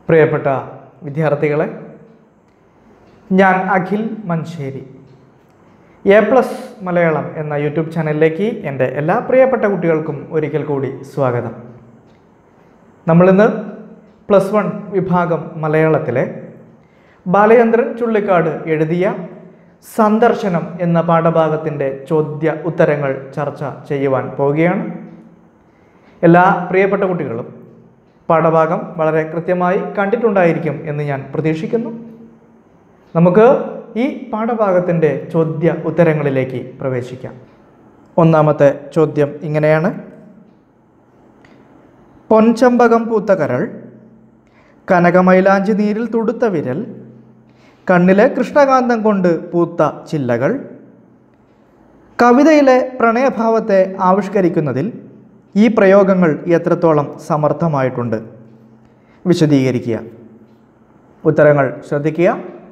പ്രിയപ്പെട്ട വിദ്യാർത്ഥികളെ ഞാൻ അഖിൽ മഞ്ചേരി എ പ്ലസ് മലയാളം എന്ന യൂട്യൂബ് ചാനലിലേക്ക് എൻ്റെ എല്ലാ പ്രിയപ്പെട്ട കുട്ടികൾക്കും ഒരിക്കൽ കൂടി സ്വാഗതം നമ്മളിന്ന് പ്ലസ് വൺ വിഭാഗം മലയാളത്തിലെ ബാലചന്ദ്രൻ ചുള്ളിക്കാട് എഴുതിയ സന്ദർശനം എന്ന പാഠഭാഗത്തിൻ്റെ ചോദ്യ ഉത്തരങ്ങൾ ചർച്ച ചെയ്യുവാൻ പോവുകയാണ് എല്ലാ പ്രിയപ്പെട്ട കുട്ടികളും പാഠഭാഗം വളരെ കൃത്യമായി കണ്ടിട്ടുണ്ടായിരിക്കും എന്ന് ഞാൻ പ്രതീക്ഷിക്കുന്നു നമുക്ക് ഈ പാഠഭാഗത്തിൻ്റെ ചോദ്യ ഉത്തരങ്ങളിലേക്ക് പ്രവേശിക്കാം ഒന്നാമത്തെ ചോദ്യം ഇങ്ങനെയാണ് പൊൻചമ്പകം പൂത്ത കരൾ കനകമൈലാഞ്ചി നീരിൽ തുടുത്ത വിരൽ കണ്ണിലെ കൃഷ്ണകാന്തം കൊണ്ട് പൂത്ത ചില്ലകൾ കവിതയിലെ പ്രണയഭാവത്തെ ആവിഷ്കരിക്കുന്നതിൽ ഈ പ്രയോഗങ്ങൾ എത്രത്തോളം സമർത്ഥമായിട്ടുണ്ട് വിശദീകരിക്കുക ഉത്തരങ്ങൾ ശ്രദ്ധിക്കുക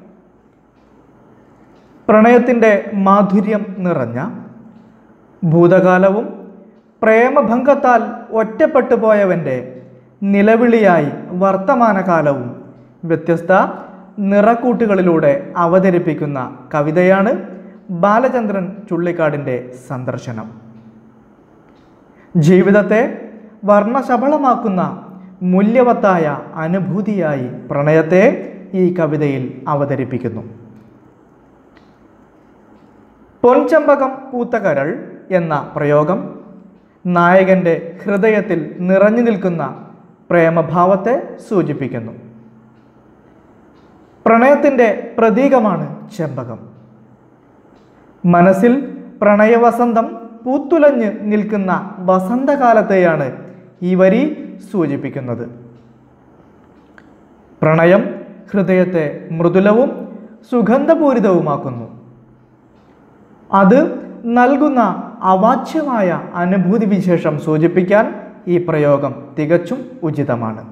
പ്രണയത്തിൻ്റെ മാധുര്യം നിറഞ്ഞ ഭൂതകാലവും പ്രേമഭംഗത്താൽ ഒറ്റപ്പെട്ടു പോയവൻ്റെ നിലവിളിയായി വർത്തമാനകാലവും വ്യത്യസ്ത നിറക്കൂട്ടുകളിലൂടെ അവതരിപ്പിക്കുന്ന കവിതയാണ് ബാലചന്ദ്രൻ ചുള്ളിക്കാടിൻ്റെ സന്ദർശനം ജീവിതത്തെ വർണ്ണശബളമാക്കുന്ന മൂല്യവത്തായ അനുഭൂതിയായി പ്രണയത്തെ ഈ കവിതയിൽ അവതരിപ്പിക്കുന്നു പൊൻചമ്പകം പൂത്തകരൾ എന്ന പ്രയോഗം നായകൻ്റെ ഹൃദയത്തിൽ നിറഞ്ഞു നിൽക്കുന്ന പ്രേമഭാവത്തെ സൂചിപ്പിക്കുന്നു പ്രണയത്തിൻ്റെ പ്രതീകമാണ് ചെമ്പകം മനസ്സിൽ പ്രണയവസന്തം പൂത്തുലഞ്ഞ് നിൽക്കുന്ന വസന്തകാലത്തെയാണ് ഈ വരി സൂചിപ്പിക്കുന്നത് പ്രണയം ഹൃദയത്തെ മൃദുലവും സുഗന്ധപൂരിതവുമാക്കുന്നു അത് നൽകുന്ന അവാച്യമായ അനുഭൂതി വിശേഷം സൂചിപ്പിക്കാൻ ഈ പ്രയോഗം തികച്ചും ഉചിതമാണ്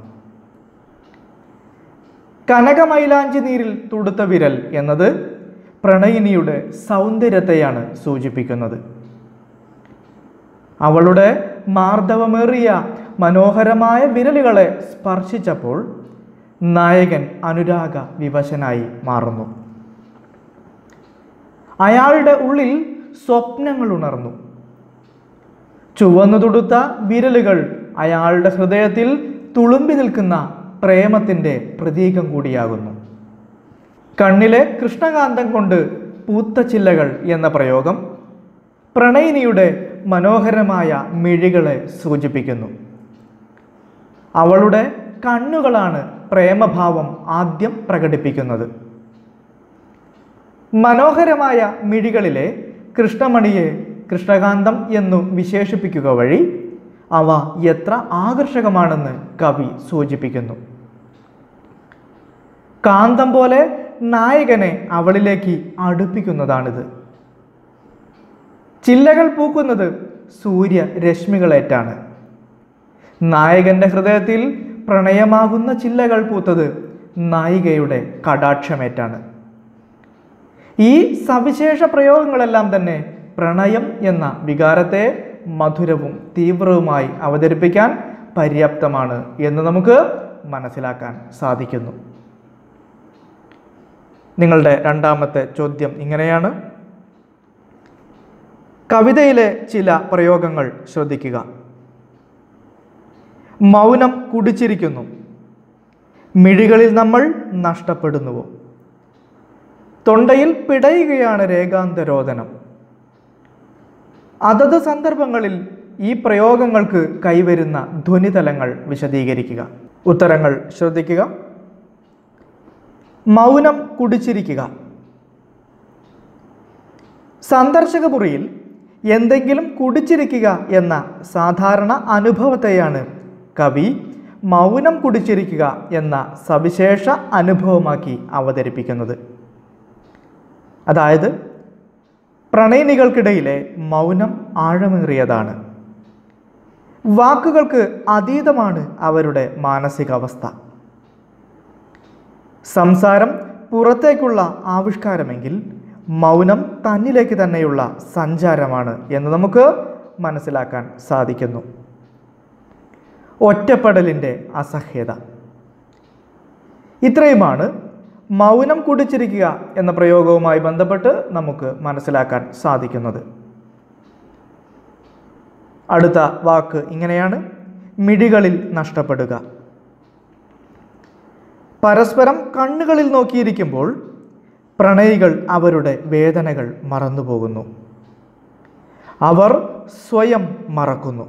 കനകമൈലാഞ്ചി നീരിൽ തുടുത്ത വിരൽ എന്നത് പ്രണയിനിയുടെ സൗന്ദര്യത്തെയാണ് സൂചിപ്പിക്കുന്നത് അവളുടെ മാർദ്ദവമേറിയ മനോഹരമായ വിരലുകളെ സ്പർശിച്ചപ്പോൾ നായകൻ അനുരാഗ വിവശനായി മാറുന്നു അയാളുടെ ഉള്ളിൽ സ്വപ്നങ്ങൾ ഉണർന്നു ചുവന്നു തുടുത്ത വിരലുകൾ അയാളുടെ ഹൃദയത്തിൽ തുളുമ്പി നിൽക്കുന്ന പ്രേമത്തിൻ്റെ പ്രതീകം കൂടിയാകുന്നു കണ്ണിലെ കൃഷ്ണകാന്തം കൊണ്ട് പൂത്ത ചില്ലകൾ എന്ന പ്രയോഗം പ്രണയിനിയുടെ മനോഹരമായ മിഴികളെ സൂചിപ്പിക്കുന്നു അവളുടെ കണ്ണുകളാണ് പ്രേമഭാവം ആദ്യം പ്രകടിപ്പിക്കുന്നത് മനോഹരമായ മിഴികളിലെ കൃഷ്ണമണിയെ കൃഷ്ണകാന്തം എന്നു വിശേഷിപ്പിക്കുക വഴി അവ എത്ര ആകർഷകമാണെന്ന് കവി സൂചിപ്പിക്കുന്നു കാന്തം പോലെ നായകനെ അവളിലേക്ക് അടുപ്പിക്കുന്നതാണിത് ചില്ലകൾ പൂക്കുന്നത് സൂര്യ രശ്മികളേറ്റാണ് നായകന്റെ ഹൃദയത്തിൽ പ്രണയമാകുന്ന ചില്ലകൾ പൂത്തത് നായികയുടെ കടാക്ഷമേറ്റാണ് ഈ സവിശേഷ പ്രയോഗങ്ങളെല്ലാം തന്നെ പ്രണയം എന്ന വികാരത്തെ മധുരവും തീവ്രവുമായി അവതരിപ്പിക്കാൻ പര്യാപ്തമാണ് എന്ന് നമുക്ക് മനസ്സിലാക്കാൻ സാധിക്കുന്നു നിങ്ങളുടെ രണ്ടാമത്തെ ചോദ്യം ഇങ്ങനെയാണ് കവിതയിലെ ചില പ്രയോഗങ്ങൾ ശ്രദ്ധിക്കുക മൗനം കുടിച്ചിരിക്കുന്നു മിഴികളിൽ നമ്മൾ നഷ്ടപ്പെടുന്നുവോ തൊണ്ടയിൽ പിടയുകയാണ് രേഖാന്തരോധനം അതത് സന്ദർഭങ്ങളിൽ ഈ പ്രയോഗങ്ങൾക്ക് കൈവരുന്ന ധ്വനിതലങ്ങൾ വിശദീകരിക്കുക ഉത്തരങ്ങൾ ശ്രദ്ധിക്കുക മൗനം കുടിച്ചിരിക്കുക സന്ദർശക മുറിയിൽ എന്തെങ്കിലും കുടിച്ചിരിക്കുക എന്ന സാധാരണ അനുഭവത്തെയാണ് കവി മൗനം കുടിച്ചിരിക്കുക എന്ന സവിശേഷ അനുഭവമാക്കി അവതരിപ്പിക്കുന്നത് അതായത് പ്രണയിനികൾക്കിടയിലെ മൗനം ആഴമേറിയതാണ് വാക്കുകൾക്ക് അതീതമാണ് അവരുടെ മാനസികാവസ്ഥ സംസാരം പുറത്തേക്കുള്ള ആവിഷ്കാരമെങ്കിൽ മൗനം തന്നിലേക്ക് തന്നെയുള്ള സഞ്ചാരമാണ് എന്ന് നമുക്ക് മനസ്സിലാക്കാൻ സാധിക്കുന്നു ഒറ്റപ്പെടലിൻ്റെ അസഹ്യത ഇത്രയുമാണ് മൗനം കുടിച്ചിരിക്കുക എന്ന പ്രയോഗവുമായി ബന്ധപ്പെട്ട് നമുക്ക് മനസ്സിലാക്കാൻ സാധിക്കുന്നത് അടുത്ത വാക്ക് ഇങ്ങനെയാണ് മിഴികളിൽ നഷ്ടപ്പെടുക പരസ്പരം കണ്ണുകളിൽ നോക്കിയിരിക്കുമ്പോൾ പ്രണയികൾ അവരുടെ വേദനകൾ മറന്നുപോകുന്നു അവർ സ്വയം മറക്കുന്നു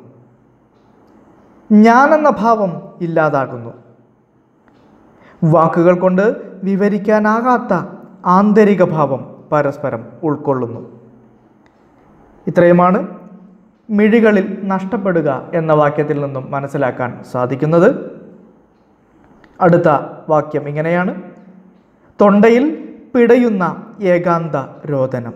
ഞാനെന്ന ഭാവം ഇല്ലാതാകുന്നു വാക്കുകൾ കൊണ്ട് വിവരിക്കാനാകാത്ത ആന്തരിക ഭാവം പരസ്പരം ഉൾക്കൊള്ളുന്നു ഇത്രയുമാണ് മിഴികളിൽ നഷ്ടപ്പെടുക എന്ന വാക്യത്തിൽ നിന്നും മനസ്സിലാക്കാൻ സാധിക്കുന്നത് അടുത്ത വാക്യം ഇങ്ങനെയാണ് തൊണ്ടയിൽ പിടയുന്ന ഏകാന്ത രോദനം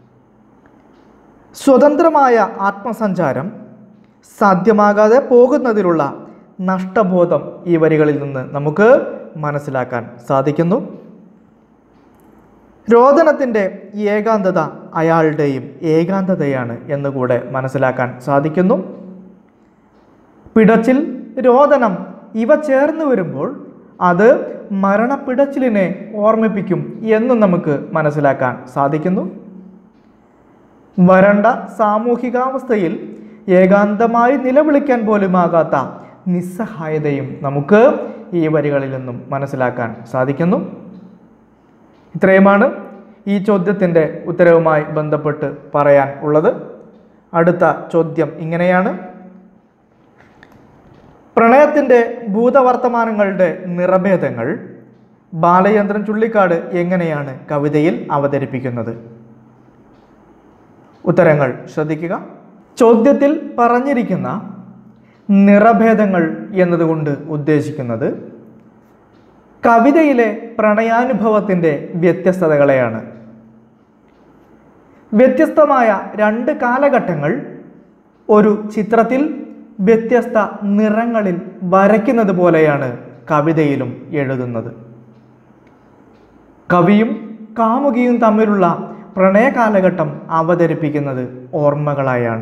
സ്വതന്ത്രമായ ആത്മസഞ്ചാരം സാധ്യമാകാതെ പോകുന്നതിലുള്ള നഷ്ടബോധം ഈ വരികളിൽ നിന്ന് നമുക്ക് മനസ്സിലാക്കാൻ സാധിക്കുന്നു രോദനത്തിൻ്റെ ഏകാന്തത അയാളുടെയും ഏകാന്തതയാണ് എന്നുകൂടെ മനസ്സിലാക്കാൻ സാധിക്കുന്നു പിടച്ചിൽ രോദനം ഇവ ചേർന്ന് വരുമ്പോൾ അത് മരണപ്പിടച്ചിലിനെ ഓർമ്മിപ്പിക്കും എന്നും നമുക്ക് മനസ്സിലാക്കാൻ സാധിക്കുന്നു വരണ്ട സാമൂഹികാവസ്ഥയിൽ ഏകാന്തമായി നിലവിളിക്കാൻ പോലുമാകാത്ത നിസ്സഹായതയും നമുക്ക് ഈ വരികളിൽ നിന്നും മനസ്സിലാക്കാൻ സാധിക്കുന്നു ഇത്രയുമാണ് ഈ ചോദ്യത്തിൻ്റെ ഉത്തരവുമായി ബന്ധപ്പെട്ട് പറയാൻ ഉള്ളത് അടുത്ത ചോദ്യം ഇങ്ങനെയാണ് പ്രണയത്തിൻ്റെ ഭൂതവർത്തമാനങ്ങളുടെ നിറഭേദങ്ങൾ ബാലചന്ദ്രൻ ചുള്ളിക്കാട് എങ്ങനെയാണ് കവിതയിൽ അവതരിപ്പിക്കുന്നത് ഉത്തരങ്ങൾ ശ്രദ്ധിക്കുക ചോദ്യത്തിൽ പറഞ്ഞിരിക്കുന്ന നിറഭേദങ്ങൾ എന്നതുകൊണ്ട് ഉദ്ദേശിക്കുന്നത് കവിതയിലെ പ്രണയാനുഭവത്തിൻ്റെ വ്യത്യസ്തതകളെയാണ് വ്യത്യസ്തമായ രണ്ട് കാലഘട്ടങ്ങൾ ഒരു ചിത്രത്തിൽ വ്യത്യസ്ത നിറങ്ങളിൽ വരയ്ക്കുന്നത് പോലെയാണ് കവിതയിലും എഴുതുന്നത് കവിയും കാമുകിയും തമ്മിലുള്ള പ്രണയ കാലഘട്ടം അവതരിപ്പിക്കുന്നത് ഓർമ്മകളായാണ്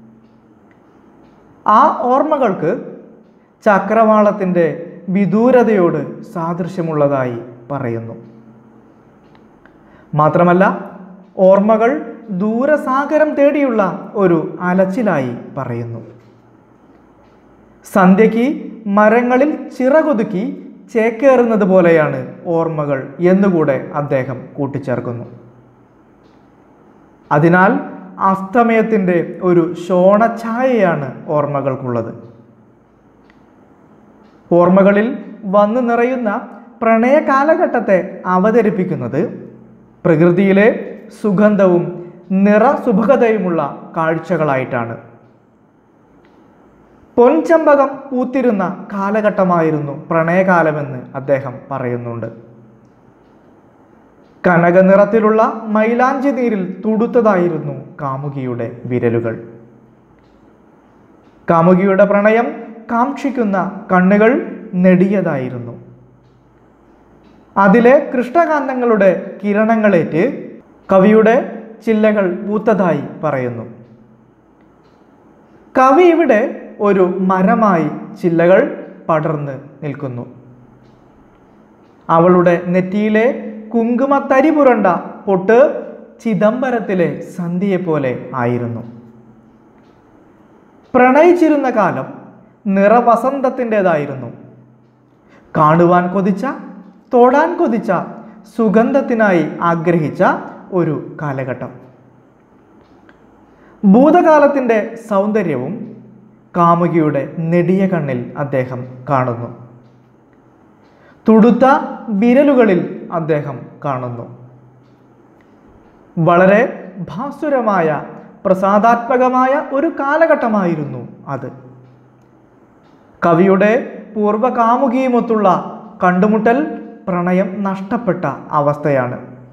ആ ഓർമ്മകൾക്ക് ചക്രവാളത്തിൻ്റെ വിദൂരതയോട് സാദൃശ്യമുള്ളതായി പറയുന്നു മാത്രമല്ല ഓർമ്മകൾ ദൂരസാഗരം തേടിയുള്ള ഒരു അലച്ചിലായി പറയുന്നു സന്ധ്യയ്ക്ക് മരങ്ങളിൽ ചിറകൊതുക്കി ചേക്കേറുന്നത് പോലെയാണ് ഓർമ്മകൾ എന്നുകൂടെ അദ്ദേഹം കൂട്ടിച്ചേർക്കുന്നു അതിനാൽ അസ്തമയത്തിൻ്റെ ഒരു ശോണഛായയാണ് ഓർമ്മകൾക്കുള്ളത് ഓർമ്മകളിൽ വന്നു നിറയുന്ന പ്രണയ കാലഘട്ടത്തെ അവതരിപ്പിക്കുന്നത് പ്രകൃതിയിലെ സുഗന്ധവും നിറസുഭകതയുമുള്ള കാഴ്ചകളായിട്ടാണ് പൊൻചമ്പകം പൂത്തിരുന്ന കാലഘട്ടമായിരുന്നു പ്രണയകാലമെന്ന് അദ്ദേഹം പറയുന്നുണ്ട് കനകനിറത്തിലുള്ള മൈലാഞ്ചി നീരിൽ തുടുത്തതായിരുന്നു കാമുകിയുടെ വിരലുകൾ കാമുകിയുടെ പ്രണയം കാക്ഷിക്കുന്ന കണ്ണുകൾ നെടിയതായിരുന്നു അതിലെ കൃഷ്ണകാന്തങ്ങളുടെ കിരണങ്ങളേറ്റ് കവിയുടെ ചില്ലകൾ പൂത്തതായി പറയുന്നു കവി ഇവിടെ ഒരു മരമായി ചില്ലകൾ പടർന്ന് നിൽക്കുന്നു അവളുടെ നെറ്റിയിലെ കുങ്കുമത്തരി പുരണ്ട പൊട്ട് ചിദംബരത്തിലെ സന്ധ്യയെപ്പോലെ ആയിരുന്നു പ്രണയിച്ചിരുന്ന കാലം നിറവസന്തത്തിൻ്റെതായിരുന്നു കാണുവാൻ കൊതിച്ച തൊടാൻ കൊതിച്ച സുഗന്ധത്തിനായി ആഗ്രഹിച്ച ഒരു കാലഘട്ടം ഭൂതകാലത്തിൻ്റെ സൗന്ദര്യവും കാമുകിയുടെ നെടിയ കണ്ണിൽ അദ്ദേഹം കാണുന്നു തുടുത്ത വിരലുകളിൽ അദ്ദേഹം കാണുന്നു വളരെ ഭാസുരമായ പ്രസാദാത്മകമായ ഒരു കാലഘട്ടമായിരുന്നു അത് കവിയുടെ പൂർവ്വകാമുകിയുമൊത്തുള്ള കണ്ടുമുട്ടൽ പ്രണയം നഷ്ടപ്പെട്ട അവസ്ഥയാണ്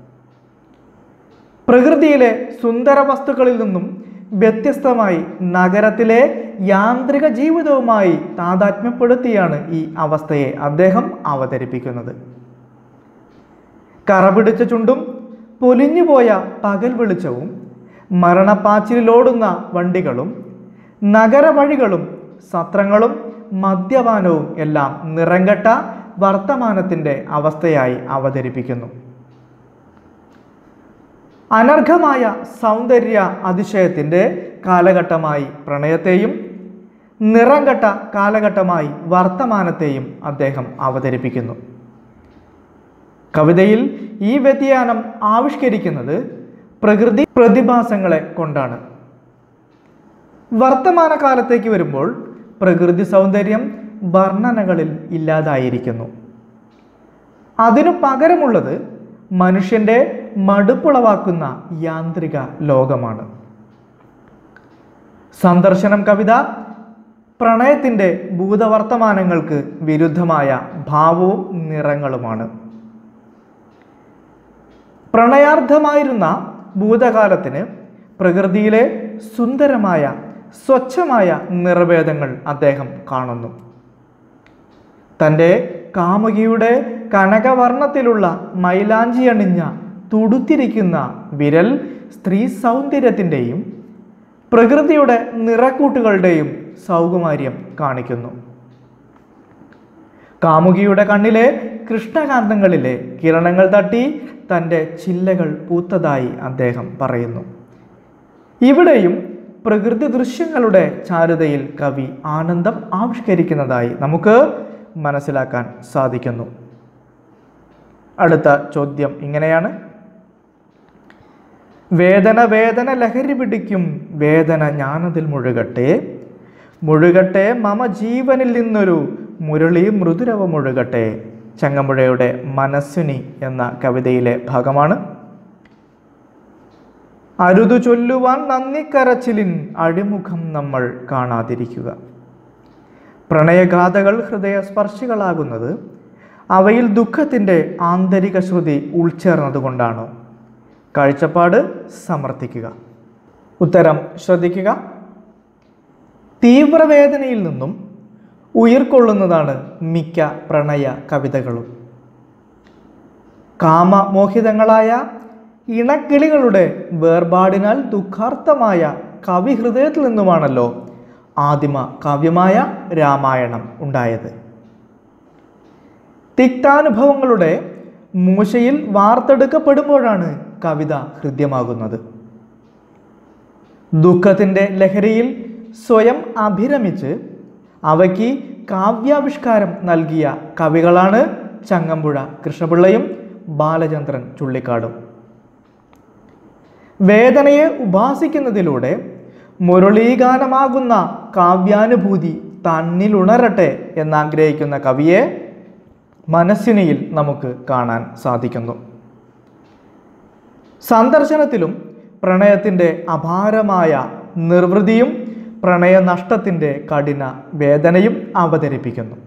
പ്രകൃതിയിലെ സുന്ദര വസ്തുക്കളിൽ നിന്നും വ്യത്യസ്തമായി നഗരത്തിലെ യാന്ത്രിക ജീവിതവുമായി താതാത്മ്യപ്പെടുത്തിയാണ് ഈ അവസ്ഥയെ അദ്ദേഹം അവതരിപ്പിക്കുന്നത് കറപിടിച്ച ചുണ്ടും പൊലിഞ്ഞുപോയ പകൽ വെളിച്ചവും മരണപ്പാച്ചിലോടുന്ന വണ്ടികളും നഗരവഴികളും സത്രങ്ങളും മദ്യപാനവും എല്ലാം നിറങ്കെട്ട വർത്തമാനത്തിൻ്റെ അവസ്ഥയായി അവതരിപ്പിക്കുന്നു അനർഘമായ സൗന്ദര്യ അതിശയത്തിൻ്റെ കാലഘട്ടമായി പ്രണയത്തെയും നിറം കെട്ട കാലഘട്ടമായി വർത്തമാനത്തെയും അദ്ദേഹം അവതരിപ്പിക്കുന്നു കവിതയിൽ ഈ വ്യതിയാനം ആവിഷ്കരിക്കുന്നത് പ്രകൃതി പ്രതിഭാസങ്ങളെ കൊണ്ടാണ് വർത്തമാനകാലത്തേക്ക് വരുമ്പോൾ പ്രകൃതി സൗന്ദര്യം വർണ്ണനകളിൽ ഇല്ലാതായിരിക്കുന്നു അതിനു പകരമുള്ളത് മനുഷ്യൻ്റെ മടുപ്പുളവാക്കുന്ന യാന്ത്രിക ലോകമാണ് സന്ദർശനം കവിത പ്രണയത്തിൻ്റെ ഭൂതവർത്തമാനങ്ങൾക്ക് വിരുദ്ധമായ ഭാവവും നിറങ്ങളുമാണ് പ്രണയാർദ്ധമായിരുന്ന ഭൂതകാലത്തിന് പ്രകൃതിയിലെ സുന്ദരമായ സ്വച്ഛമായ നിറഭേദങ്ങൾ അദ്ദേഹം കാണുന്നു തൻ്റെ കാമുകിയുടെ കനകവർണ്ണത്തിലുള്ള മൈലാഞ്ചി അണിഞ്ഞ തുടുത്തിരിക്കുന്ന വിരൽ സ്ത്രീ സൗന്ദര്യത്തിൻ്റെയും പ്രകൃതിയുടെ നിറക്കൂട്ടുകളുടെയും സൗകുമാര്യം കാണിക്കുന്നു കാമുകിയുടെ കണ്ണിലെ കൃഷ്ണകാന്തങ്ങളിലെ കിരണങ്ങൾ തട്ടി തൻ്റെ ചില്ലകൾ പൂത്തതായി അദ്ദേഹം പറയുന്നു ഇവിടെയും പ്രകൃതി ദൃശ്യങ്ങളുടെ ചാരുതയിൽ കവി ആനന്ദം ആവിഷ്കരിക്കുന്നതായി നമുക്ക് മനസ്സിലാക്കാൻ സാധിക്കുന്നു അടുത്ത ചോദ്യം ഇങ്ങനെയാണ് വേദന വേദന ലഹരി പിടിക്കും വേദന ഞാനതിൽ മുഴുകട്ടെ മുഴുകട്ടെ മമ ജീവനിൽ നിന്നൊരു മുരളി മൃദുരവ മുഴുകട്ടെ ചങ്ങമ്പുഴയുടെ മനസ്വിനി എന്ന കവിതയിലെ ഭാഗമാണ് അരുതു ചൊല്ലുവാൻ നന്ദിക്കരച്ചിലിൻ അഴിമുഖം നമ്മൾ കാണാതിരിക്കുക പ്രണയഗാഥകൾ ഹൃദയസ്പർശികളാകുന്നത് അവയിൽ ദുഃഖത്തിൻ്റെ ആന്തരിക ശ്രുതി ഉൾച്ചേർന്നതുകൊണ്ടാണ് കാഴ്ചപ്പാട് സമർത്ഥിക്കുക ഉത്തരം ശ്രദ്ധിക്കുക തീവ്രവേദനയിൽ നിന്നും ഉയർക്കൊള്ളുന്നതാണ് മിക്ക പ്രണയ കവിതകളും കാമമോഹിതങ്ങളായ ഇണക്കിളികളുടെ വേർപാടിനാൽ ദുഃഖാർത്ഥമായ കവിഹൃദയത്തിൽ നിന്നുമാണല്ലോ ആദിമ കാവ്യമായ രാമായണം ഉണ്ടായത് തിക്താനുഭവങ്ങളുടെ മൂശയിൽ വാർത്തെടുക്കപ്പെടുമ്പോഴാണ് കവിത ഹൃദ്യമാകുന്നത് ദുഃഖത്തിൻ്റെ ലഹരിയിൽ സ്വയം അഭിരമിച്ച് അവയ്ക്ക് കാവ്യാവിഷ്കാരം നൽകിയ കവികളാണ് ചങ്ങമ്പുഴ കൃഷ്ണപിള്ളയും ബാലചന്ദ്രൻ ചുള്ളിക്കാടും വേദനയെ ഉപാസിക്കുന്നതിലൂടെ മുരളീഗാനമാകുന്ന കാവ്യാനുഭൂതി തന്നിലുണരട്ടെ എന്നാഗ്രഹിക്കുന്ന കവിയെ മനസ്സിനിയിൽ നമുക്ക് കാണാൻ സാധിക്കുന്നു സന്ദർശനത്തിലും പ്രണയത്തിൻ്റെ അപാരമായ നിർവൃതിയും പ്രണയനഷ്ടത്തിൻ്റെ കഠിന വേദനയും അവതരിപ്പിക്കുന്നു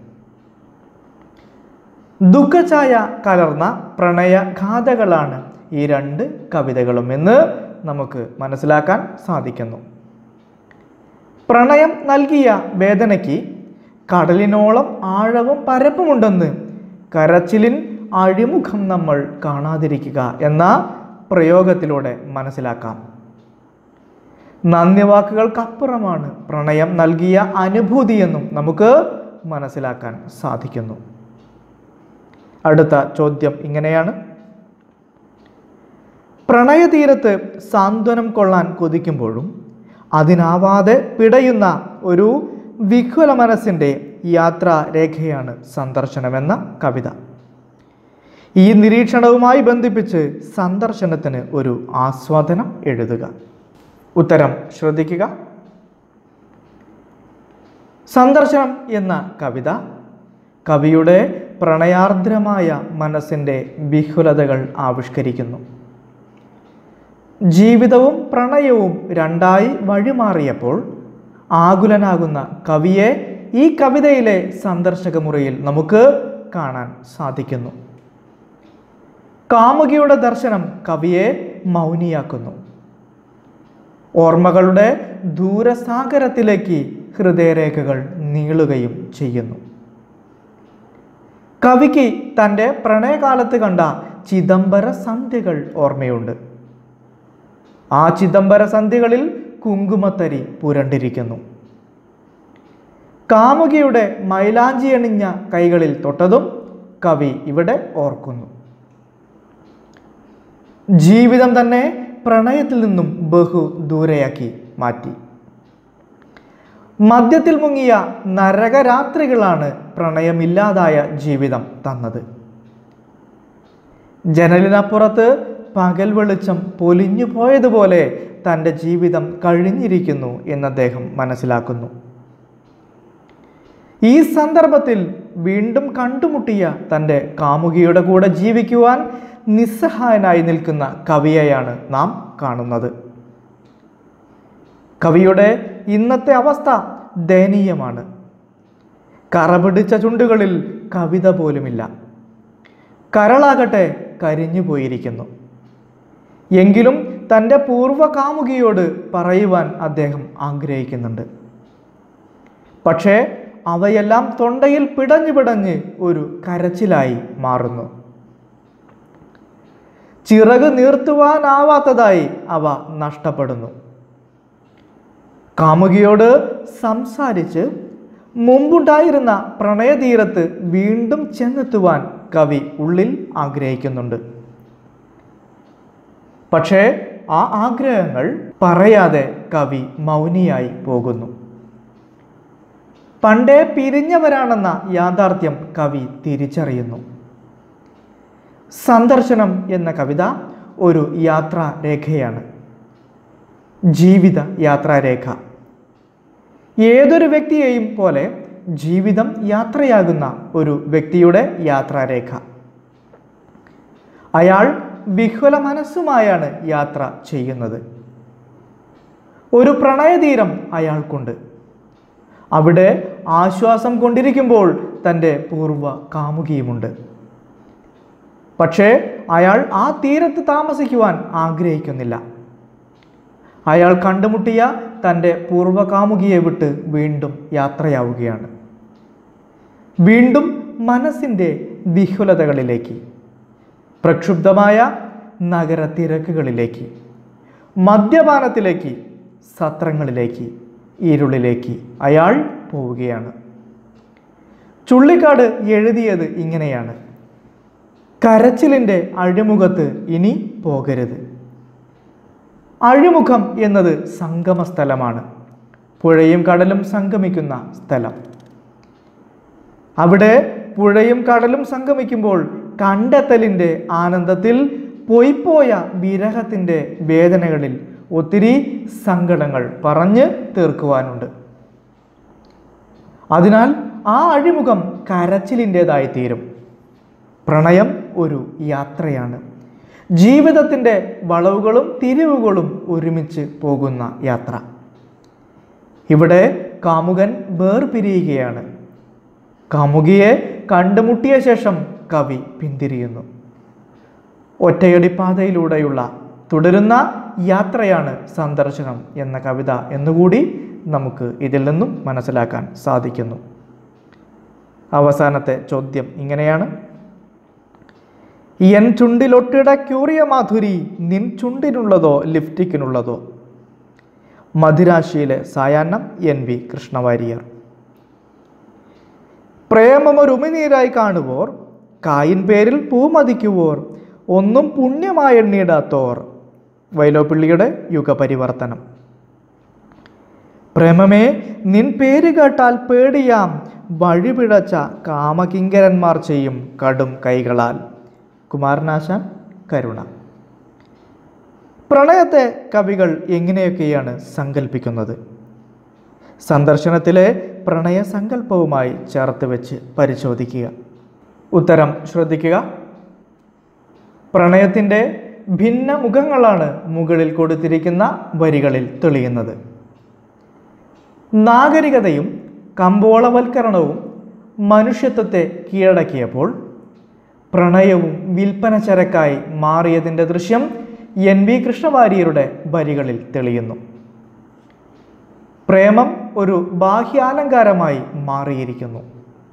ദുഃഖഛായ കലർന്ന പ്രണയഗാഥകളാണ് ഈ രണ്ട് കവിതകളും എന്ന് നമുക്ക് മനസ്സിലാക്കാൻ സാധിക്കുന്നു പ്രണയം നൽകിയ വേദനയ്ക്ക് കടലിനോളം ആഴവും പരപ്പുമുണ്ടെന്ന് കരച്ചിലിൻ അഴിമുഖം നമ്മൾ കാണാതിരിക്കുക എന്ന പ്രയോഗത്തിലൂടെ മനസ്സിലാക്കാം നന്ദിവാക്കുകൾക്കപ്പുറമാണ് പ്രണയം നൽകിയ അനുഭൂതിയെന്നും നമുക്ക് മനസ്സിലാക്കാൻ സാധിക്കുന്നു അടുത്ത ചോദ്യം ഇങ്ങനെയാണ് പ്രണയതീരത്ത് സാന്ത്വനം കൊള്ളാൻ കൊതിക്കുമ്പോഴും അതിനാവാതെ പിടയുന്ന ഒരു വിഹുല മനസ്സിൻ്റെ യാത്രാരേഖയാണ് സന്ദർശനമെന്ന കവിത ഈ നിരീക്ഷണവുമായി ബന്ധിപ്പിച്ച് സന്ദർശനത്തിന് ഒരു ആസ്വാദനം എഴുതുക ഉത്തരം ശ്രദ്ധിക്കുക സന്ദർശനം എന്ന കവിത കവിയുടെ പ്രണയാർദ്രമായ മനസ്സിൻ്റെ വിഹുലതകൾ ആവിഷ്കരിക്കുന്നു ജീവിതവും പ്രണയവും രണ്ടായി വഴിമാറിയപ്പോൾ ആകുലനാകുന്ന കവിയെ ഈ കവിതയിലെ സന്ദർശക മുറിയിൽ നമുക്ക് കാണാൻ സാധിക്കുന്നു കാമുകിയുടെ ദർശനം കവിയെ മൗനിയാക്കുന്നു ഓർമ്മകളുടെ ദൂരസാഗരത്തിലേക്ക് ഹൃദയരേഖകൾ നീളുകയും ചെയ്യുന്നു കവിക്ക് തൻ്റെ പ്രണയകാലത്ത് കണ്ട ചിദംബര സന്ധ്യകൾ ഓർമ്മയുണ്ട് ആ ചിദംബര സന്ധ്യകളിൽ കുങ്കുമത്തരി പുരണ്ടിരിക്കുന്നു കാമുകിയുടെ മൈലാഞ്ചി അണിഞ്ഞ കൈകളിൽ തൊട്ടതും കവി ഇവിടെ ഓർക്കുന്നു ജീവിതം തന്നെ പ്രണയത്തിൽ നിന്നും ബഹു ദൂരെയാക്കി മാറ്റി മദ്യത്തിൽ മുങ്ങിയ നരകരാത്രികളാണ് പ്രണയമില്ലാതായ ജീവിതം തന്നത് ജനലിനപ്പുറത്ത് പകൽ വെളിച്ചം പൊലിഞ്ഞു പോയതുപോലെ തൻ്റെ ജീവിതം കഴിഞ്ഞിരിക്കുന്നു എന്ന് അദ്ദേഹം മനസ്സിലാക്കുന്നു ഈ സന്ദർഭത്തിൽ വീണ്ടും കണ്ടുമുട്ടിയ തൻ്റെ കാമുകിയുടെ കൂടെ ജീവിക്കുവാൻ നിസ്സഹായനായി നിൽക്കുന്ന കവിയെയാണ് നാം കാണുന്നത് കവിയുടെ ഇന്നത്തെ അവസ്ഥ ദയനീയമാണ് കറപിടിച്ച ചുണ്ടുകളിൽ കവിത പോലുമില്ല കരളാകട്ടെ കരിഞ്ഞു പോയിരിക്കുന്നു എങ്കിലും തൻ്റെ പൂർവ്വ കാമുകിയോട് പറയുവാൻ അദ്ദേഹം ആഗ്രഹിക്കുന്നുണ്ട് പക്ഷേ അവയെല്ലാം തൊണ്ടയിൽ പിടഞ്ഞു പിടഞ്ഞ് ഒരു കരച്ചിലായി മാറുന്നു ചിറക് നീർത്തുവാനാവാത്തതായി അവ നഷ്ടപ്പെടുന്നു കാമുകിയോട് സംസാരിച്ച് മുമ്പുണ്ടായിരുന്ന പ്രണയതീരത്ത് വീണ്ടും ചെന്നെത്തുവാൻ കവി ഉള്ളിൽ ആഗ്രഹിക്കുന്നുണ്ട് പക്ഷേ ആ ആഗ്രഹങ്ങൾ പറയാതെ കവി മൗനിയായി പോകുന്നു പണ്ടേ പിരിഞ്ഞവരാണെന്ന യാഥാർത്ഥ്യം കവി തിരിച്ചറിയുന്നു സന്ദർശനം എന്ന കവിത ഒരു യാത്രാരേഖയാണ് ജീവിത യാത്രാരേഖ ഏതൊരു വ്യക്തിയെയും പോലെ ജീവിതം യാത്രയാകുന്ന ഒരു വ്യക്തിയുടെ യാത്രാരേഖ അയാൾ വിഹ്വല മനസ്സുമായാണ് യാത്ര ചെയ്യുന്നത് ഒരു പ്രണയതീരം അയാൾക്കുണ്ട് അവിടെ ആശ്വാസം കൊണ്ടിരിക്കുമ്പോൾ തൻ്റെ പൂർവ്വ കാമുകിയുമുണ്ട് പക്ഷേ അയാൾ ആ തീരത്ത് താമസിക്കുവാൻ ആഗ്രഹിക്കുന്നില്ല അയാൾ കണ്ടുമുട്ടിയ തൻ്റെ പൂർവ്വകാമുകിയെ വിട്ട് വീണ്ടും യാത്രയാവുകയാണ് വീണ്ടും മനസ്സിൻ്റെ വിഹുലതകളിലേക്ക് പ്രക്ഷുബ്ധമായ നഗര തിരക്കുകളിലേക്ക് മദ്യപാനത്തിലേക്ക് സത്രങ്ങളിലേക്ക് ഇരുളിലേക്ക് അയാൾ പോവുകയാണ് ചുള്ളിക്കാട് എഴുതിയത് ഇങ്ങനെയാണ് കരച്ചിലിൻ്റെ അഴിമുഖത്ത് ഇനി പോകരുത് അഴിമുഖം എന്നത് സംഗമ സ്ഥലമാണ് പുഴയും കടലും സംഗമിക്കുന്ന സ്ഥലം അവിടെ പുഴയും കടലും സംഗമിക്കുമ്പോൾ കണ്ടെത്തലിൻ്റെ ആനന്ദത്തിൽ പൊയ്പോയ വിരഹത്തിൻ്റെ വേദനകളിൽ ഒത്തിരി സങ്കടങ്ങൾ പറഞ്ഞ് തീർക്കുവാനുണ്ട് അതിനാൽ ആ അഴിമുഖം കരച്ചിലിൻ്റെതായി തീരും പ്രണയം ഒരു യാത്രയാണ് ജീവിതത്തിൻ്റെ വളവുകളും തിരിവുകളും ഒരുമിച്ച് പോകുന്ന യാത്ര ഇവിടെ കാമുകൻ വേർപിരിയുകയാണ് കാമുകിയെ കണ്ടുമുട്ടിയ ശേഷം കവി പിന്തിരിയുന്നു ഒറ്റയടിപ്പാതയിലൂടെയുള്ള തുടരുന്ന യാത്രയാണ് സന്ദർശനം എന്ന കവിത എന്നുകൂടി നമുക്ക് ഇതിൽ നിന്നും മനസ്സിലാക്കാൻ സാധിക്കുന്നു അവസാനത്തെ ചോദ്യം ഇങ്ങനെയാണ് എൻ ചുണ്ടിലൊട്ടിട ക്യൂറിയ മാധുരി നിൻ ചുണ്ടിനുള്ളതോ ലിഫ്റ്റിക്കിനുള്ളതോ മധുരാശിയിലെ സായാഹ്നം എൻ വി കൃഷ്ണവാര്യർ പ്രേമമൊരുമിനീരായി കാണുവോർ കായിൻ പേരിൽ പൂമതിക്കുവോർ ഒന്നും പുണ്യമായി എണ്ണിയിടാത്തോർ വൈലോപ്പിള്ളിയുടെ യുഗപരിവർത്തനം പ്രേമമേ നിൻ പേര് കേട്ടാൽ പേടിയാം വഴിപിഴച്ച കാമകിങ്കരന്മാർ ചെയ്യും കടും കൈകളാൽ കുമാരനാശാൻ കരുണ പ്രണയത്തെ കവികൾ എങ്ങനെയൊക്കെയാണ് സങ്കല്പിക്കുന്നത് സന്ദർശനത്തിലെ പ്രണയ സങ്കല്പവുമായി ചേർത്ത് വെച്ച് പരിശോധിക്കുക ഉത്തരം ശ്രദ്ധിക്കുക പ്രണയത്തിൻ്റെ ഭിന്ന മുഖങ്ങളാണ് മുകളിൽ കൊടുത്തിരിക്കുന്ന വരികളിൽ തെളിയുന്നത് നാഗരികതയും കമ്പോളവൽക്കരണവും മനുഷ്യത്വത്തെ കീഴടക്കിയപ്പോൾ പ്രണയവും വിൽപ്പന ചരക്കായി മാറിയതിൻ്റെ ദൃശ്യം എൻ വി കൃഷ്ണവാര്യരുടെ വരികളിൽ തെളിയുന്നു പ്രേമം ഒരു ബാഹ്യാലങ്കാരമായി മാറിയിരിക്കുന്നു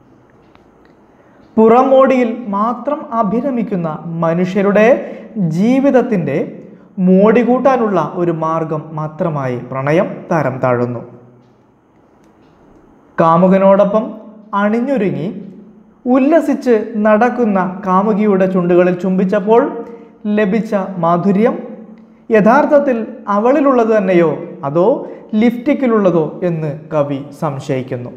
പുറമോടിയിൽ മാത്രം അഭിരമിക്കുന്ന മനുഷ്യരുടെ ജീവിതത്തിൻ്റെ മോടി കൂട്ടാനുള്ള ഒരു മാർഗം മാത്രമായി പ്രണയം തരം താഴുന്നു കാമുകനോടൊപ്പം അണിഞ്ഞൊരുങ്ങി ഉല്ലസിച്ച് നടക്കുന്ന കാമുകിയുടെ ചുണ്ടുകളിൽ ചുംബിച്ചപ്പോൾ ലഭിച്ച മാധുര്യം യഥാർത്ഥത്തിൽ അവളിലുള്ളത് തന്നെയോ അതോ ലിഫ്റ്റിക്കിലുള്ളതോ എന്ന് കവി സംശയിക്കുന്നു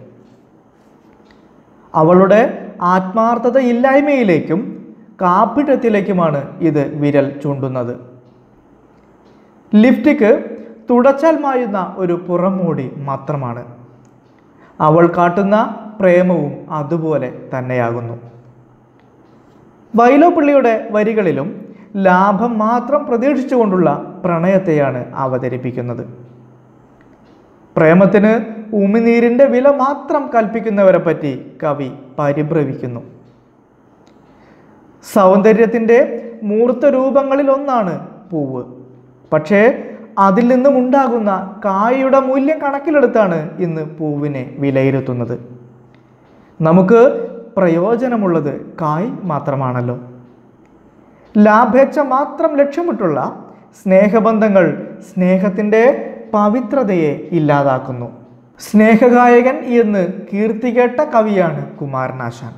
അവളുടെ ആത്മാർത്ഥത ഇല്ലായ്മയിലേക്കും കാപ്പിടത്തിലേക്കുമാണ് ഇത് വിരൽ ചൂണ്ടുന്നത് ലിഫ്റ്റിക്ക് തുടച്ചാൽ മായുന്ന ഒരു പുറംമൂടി മാത്രമാണ് അവൾ കാട്ടുന്ന പ്രേമവും അതുപോലെ തന്നെയാകുന്നു വൈലോപ്പിള്ളിയുടെ വരികളിലും ലാഭം മാത്രം പ്രതീക്ഷിച്ചുകൊണ്ടുള്ള പ്രണയത്തെയാണ് അവതരിപ്പിക്കുന്നത് പ്രേമത്തിന് ഉമിനീരിൻ്റെ വില മാത്രം കൽപ്പിക്കുന്നവരെ പറ്റി കവി പരിഭ്രമിക്കുന്നു സൗന്ദര്യത്തിൻ്റെ മൂർത്ത രൂപങ്ങളിൽ ഒന്നാണ് പൂവ് പക്ഷേ അതിൽ നിന്നും ഉണ്ടാകുന്ന കായയുടെ മൂല്യം കണക്കിലെടുത്താണ് ഇന്ന് പൂവിനെ വിലയിരുത്തുന്നത് നമുക്ക് പ്രയോജനമുള്ളത് കായ് മാത്രമാണല്ലോ ലാഭേച്ഛ മാത്രം ലക്ഷ്യമിട്ടുള്ള സ്നേഹബന്ധങ്ങൾ സ്നേഹത്തിൻ്റെ പവിത്രതയെ ഇല്ലാതാക്കുന്നു സ്നേഹഗായകൻ എന്ന് കീർത്തികേട്ട കവിയാണ് കുമാരനാശാൻ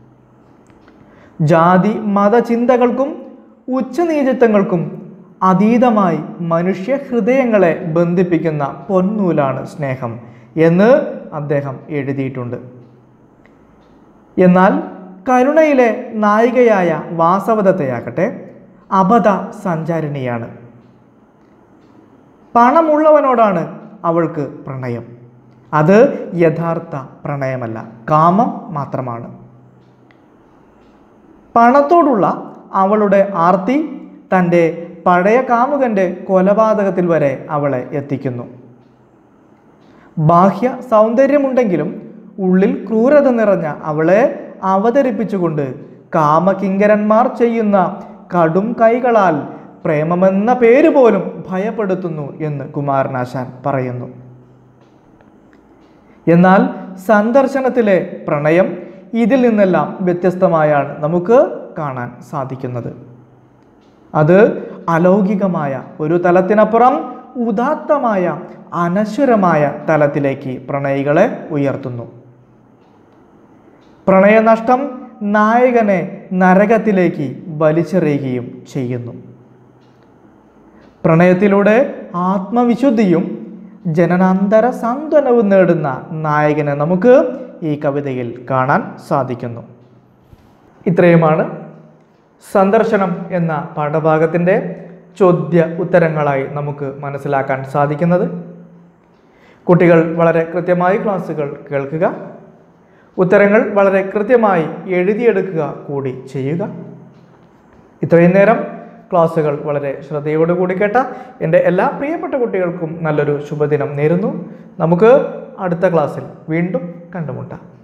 ജാതി മതചിന്തകൾക്കും ഉച്ചനീചത്വങ്ങൾക്കും അതീതമായി മനുഷ്യ ഹൃദയങ്ങളെ ബന്ധിപ്പിക്കുന്ന പൊന്നൂലാണ് സ്നേഹം എന്ന് അദ്ദേഹം എഴുതിയിട്ടുണ്ട് എന്നാൽ കരുണയിലെ നായികയായ വാസവദത്തയാകട്ടെ അബദ്ധ സഞ്ചാരിണിയാണ് പണമുള്ളവനോടാണ് അവൾക്ക് പ്രണയം അത് യഥാർത്ഥ പ്രണയമല്ല കാമം മാത്രമാണ് പണത്തോടുള്ള അവളുടെ ആർത്തി തൻ്റെ പഴയ കാമുകൻ്റെ കൊലപാതകത്തിൽ വരെ അവളെ എത്തിക്കുന്നു ബാഹ്യ സൗന്ദര്യമുണ്ടെങ്കിലും ഉള്ളിൽ ക്രൂരത നിറഞ്ഞ അവളെ അവതരിപ്പിച്ചുകൊണ്ട് കാമകിങ്കരന്മാർ ചെയ്യുന്ന കടും കൈകളാൽ പ്രേമമെന്ന പേര് പോലും ഭയപ്പെടുത്തുന്നു എന്ന് കുമാരനാശാൻ പറയുന്നു എന്നാൽ സന്ദർശനത്തിലെ പ്രണയം ഇതിൽ നിന്നെല്ലാം വ്യത്യസ്തമായാണ് നമുക്ക് കാണാൻ സാധിക്കുന്നത് അത് അലൗകികമായ ഒരു തലത്തിനപ്പുറം ഉദാത്തമായ അനശ്വരമായ തലത്തിലേക്ക് പ്രണയികളെ ഉയർത്തുന്നു പ്രണയനഷ്ടം നായകനെ നരകത്തിലേക്ക് വലിച്ചെറിയുകയും ചെയ്യുന്നു പ്രണയത്തിലൂടെ ആത്മവിശുദ്ധിയും ജനനാന്തര സാന്ത്വനവും നേടുന്ന നായകനെ നമുക്ക് ഈ കവിതയിൽ കാണാൻ സാധിക്കുന്നു ഇത്രയുമാണ് സന്ദർശനം എന്ന പാഠഭാഗത്തിൻ്റെ ചോദ്യ ഉത്തരങ്ങളായി നമുക്ക് മനസ്സിലാക്കാൻ സാധിക്കുന്നത് കുട്ടികൾ വളരെ കൃത്യമായി ക്ലാസ്സുകൾ കേൾക്കുക ഉത്തരങ്ങൾ വളരെ കൃത്യമായി എഴുതിയെടുക്കുക കൂടി ചെയ്യുക ഇത്രയും നേരം ക്ലാസ്സുകൾ വളരെ ശ്രദ്ധയോടുകൂടി കേട്ട എൻ്റെ എല്ലാ പ്രിയപ്പെട്ട കുട്ടികൾക്കും നല്ലൊരു ശുഭദിനം നേരുന്നു നമുക്ക് അടുത്ത ക്ലാസ്സിൽ വീണ്ടും കണ്ടുമുട്ടാം